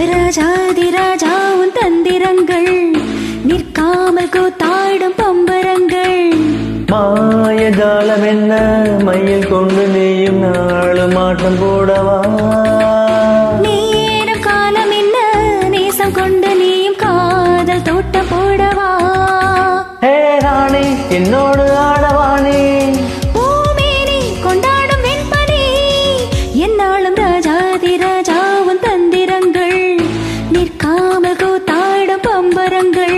ராஜாதி ராஜா உன் தந்திரங்கள் நிற்காமல் கூத்தாடும் பம்பரங்கள் மாயஜாலம் என்ன மையில் கொண்டு நீயும் நாளும் மாற்றம் போடவா நேரம் காலம் என்ன நேசம் கொண்டு நீயும் காதல் தோட்டம் போடவா ஹே ராணி என்னோடு ஆடவானே பூமேனி கொண்டாடும் வெண்பனி என்னாலும் ராஜாதி ராஜா உன் தந்திரங்கள் நிற்காமல் கூத்தாடும் பம்பரங்கள்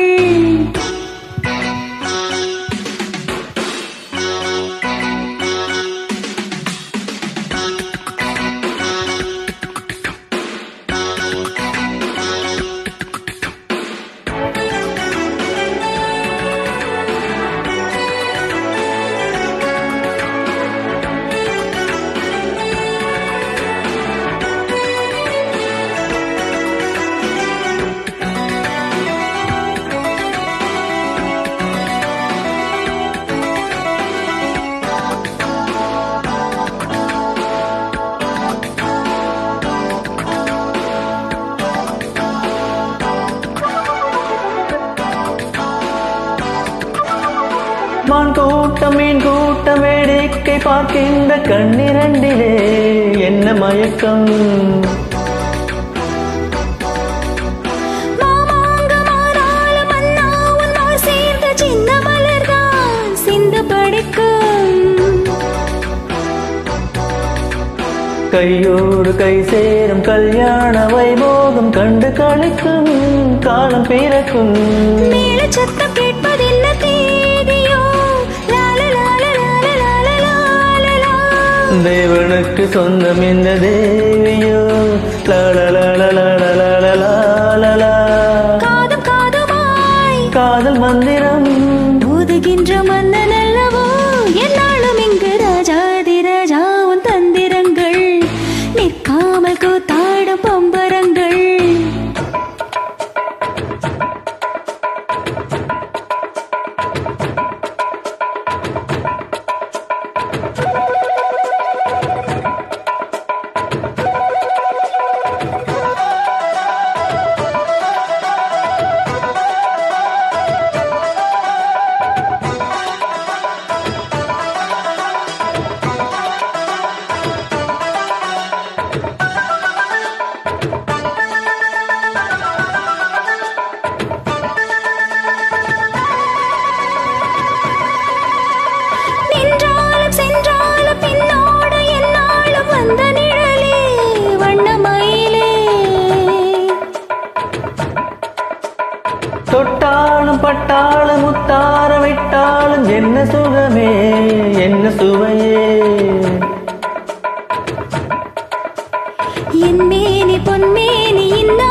மான் கூட்டம் மீன் கூட்டம் வேடிக்கை பார்க்கின்ற கண்ணிரண்டிலே என்ன மயக்கம் மாமாங்கமானாலும் மன்னா உன் நாள் சேர்ந்த சின்ன மலர்தான் சிந்து படிக்கும் கையோடு கை சேரும் கல்யாண வைபோகம் கண்டு கழிக்கும் காலம் பிறக்கும் மேல சத்தம் கேட்பதென்ன தேதியோ லால லால லால லால லால லா. தேவனுக்கு சொந்தம் இந்த தேவியோ லலலலலலலலலலலலா. காதும் காதுமாய் காதல் மந்திரம் ஓதுகின்ற மன்னன் அல்லவோ என்னாலும் இங்கு ராஜாதி ராஜா உன் தந்திரங்கள் நிற்காமல் கூத்தாடும் பம்பரங்கள் நின்றாலும் சென்றாலும் பின்னோடு என்னாலும் வந்த நிழலே வண்ணமயிலே தொட்டாலும் பட்டாலும் முத்தார விட்டாலும் என்ன சுகமே என்ன சுவையே என் மேனி பொன்மேனி இன்ன